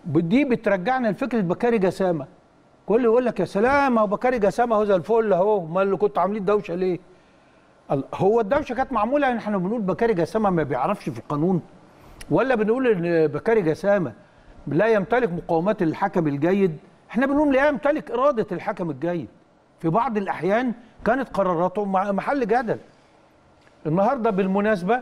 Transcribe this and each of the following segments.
دي بترجعنا لفكره بكاري جسامه كل يقول لك يا سلام اهو بكاري جسامه اهو زي الفل اهو امال اللي كنتوا عاملين دوشه ليه؟ ال- هو الدوشه كانت معموله ان احنا بنقول بكاري جسامه ما بيعرفش في القانون ولا بنقول ان بكاري جسامه لا يمتلك مقومات الحكم الجيد احنا بنقول لا يمتلك اراده الحكم الجيد في بعض الاحيان كانت قراراته مع- محل جدل النهارده بالمناسبه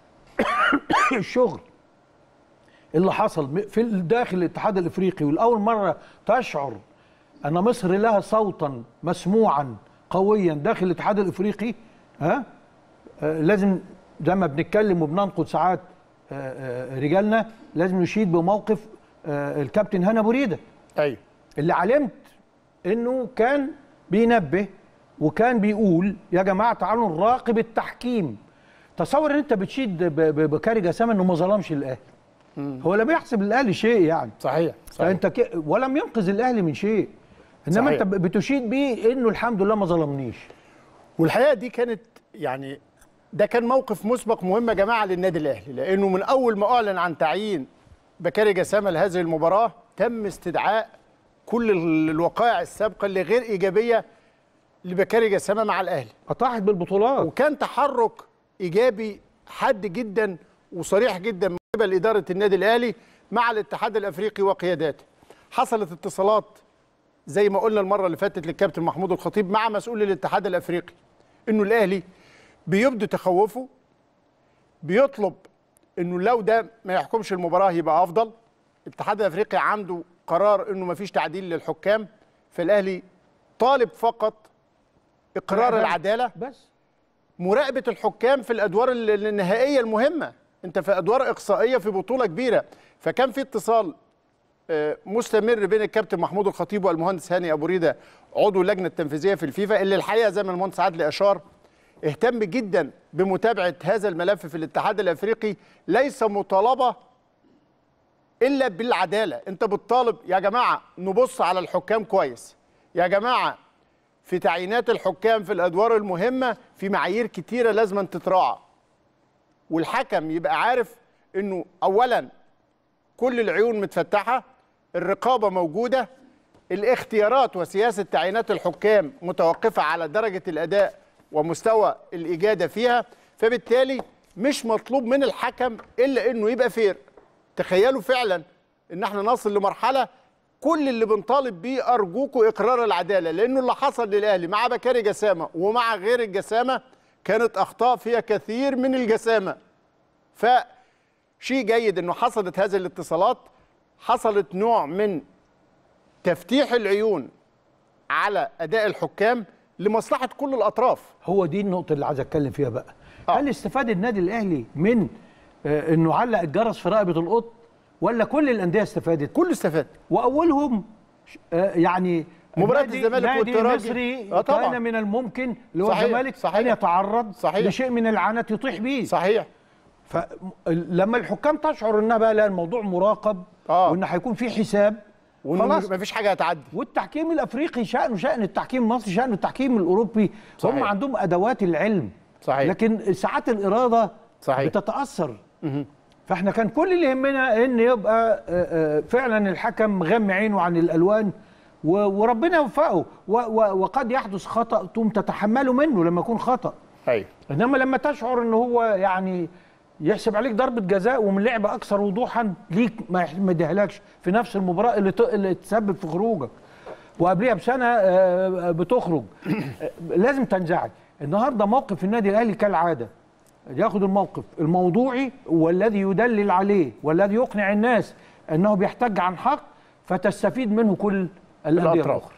الشغل اللي حصل م- في داخل الاتحاد الافريقي والاول مره تشعر ان مصر لها صوتا مسموعا قويا داخل الاتحاد الافريقي ها آه لازم زي ما بنتكلم وبننقد ساعات آه آه رجالنا لازم نشيد بموقف آه الكابتن هنا بريده ايوه اللي علمت انه كان بينبه وكان بيقول يا جماعه تعالوا نراقب التحكيم تصور ان انت بتشيد ب- ب- بكاري جسام انه ما ظلمش الاهلي هو لم يحسب الاهلي شيء يعني صحيح صحيح فانت ك... ولم ينقذ الاهلي من شيء انما صحيح. انت ب- بتشيد بيه انه الحمد لله ما ظلمنيش والحقيقه دي كانت يعني ده كان موقف مسبق مهم يا جماعه للنادي الاهلي لانه من اول ما اعلن عن تعيين بكاري جسامه لهذه المباراه تم استدعاء كل ال- الوقائع السابقه اللي غير ايجابيه لبكاري جسامه مع الاهلي اطاحت بالبطولات وكان تحرك ايجابي حاد جدا وصريح جدا من قبل اداره النادي الاهلي مع الاتحاد الافريقي وقياداته حصلت اتصالات زي ما قلنا المره اللي فاتت للكابتن محمود الخطيب مع مسؤول الاتحاد الافريقي انه الاهلي بيبدو تخوفه بيطلب انه لو ده ما يحكمش المباراه يبقى افضل الاتحاد الافريقي عنده قرار انه ما فيش تعديل للحكام فالاهلي طالب فقط اقرار العداله بس مراقبه الحكام في الادوار ال- النهائيه المهمه انت في ادوار اقصائيه في بطوله كبيره فكان في اتصال آه، مستمر بين الكابتن محمود الخطيب والمهندس هاني ابو ريده عضو اللجنه التنفيذيه في الفيفا اللي الحقيقه زي ما المهندس عادل اشار اهتم جدا بمتابعه هذا الملف في الاتحاد الافريقي ليس مطالبه الا بالعداله انت بتطالب يا جماعه نبص على الحكام كويس يا جماعه في تعيينات الحكام في الادوار المهمه في معايير كتيره لازم أن تتراعى والحكم يبقى عارف انه اولا كل العيون متفتحه الرقابه موجوده الاختيارات وسياسه تعيينات الحكام متوقفه على درجه الاداء ومستوى الاجاده فيها فبالتالي مش مطلوب من الحكم الا انه يبقى فير تخيلوا فعلا ان احنا نصل لمرحله كل اللي بنطالب بيه ارجوكوا اقرار العداله لانه اللي حصل للاهلي مع بكاري جسامه ومع غير الجسامه كانت اخطاء فيها كثير من الجسامه فشيء جيد انه حصلت هذه الاتصالات حصلت نوع من تفتيح العيون على اداء الحكام لمصلحه كل الاطراف هو دي النقطة اللي عايز اتكلم فيها بقى آه. هل استفاد النادي الاهلي من آه انه علق الجرس في رقبة القط ولا كل الاندية استفادت كل استفاد واولهم آه يعني مباراة نادي- الزمالك نادي والترجي. مصري آه طبعاً. كان من الممكن اللي هو صحيح، الزمالك صحيح. ان يتعرض صحيح. لشيء من العنات يطيح به صحيح فلما الحكام تشعر انها بقى لا الموضوع مراقب آه. وان هيكون في حساب وانه خلاص مفيش حاجه هتعدي والتحكيم الافريقي شانه شان التحكيم المصري شان التحكيم الاوروبي صحيح. هم عندهم ادوات العلم صحيح. لكن ساعات الاراده صحيح. بتتاثر فاحنا كان كل اللي يهمنا ان يبقى آه، آه، فعلا الحكم غم عينه عن الالوان و- وربنا يوفقه و- و- وقد يحدث خطا ثم تتحملوا منه لما يكون خطا ايوه انما لما تشعر ان هو يعني يحسب عليك ضربه جزاء ومن لعبه اكثر وضوحا ليك ما يح- ما يديهالكش في نفس المباراه اللي ت- اللي تسبب في خروجك وقبلها بسنه آه، بتخرج آه، لازم تنزعج النهارده موقف النادي الاهلي كالعاده ياخد الموقف الموضوعي والذي يدلل عليه والذي يقنع الناس انه بيحتج عن حق فتستفيد منه كل الانديه الأطراف. الاخرى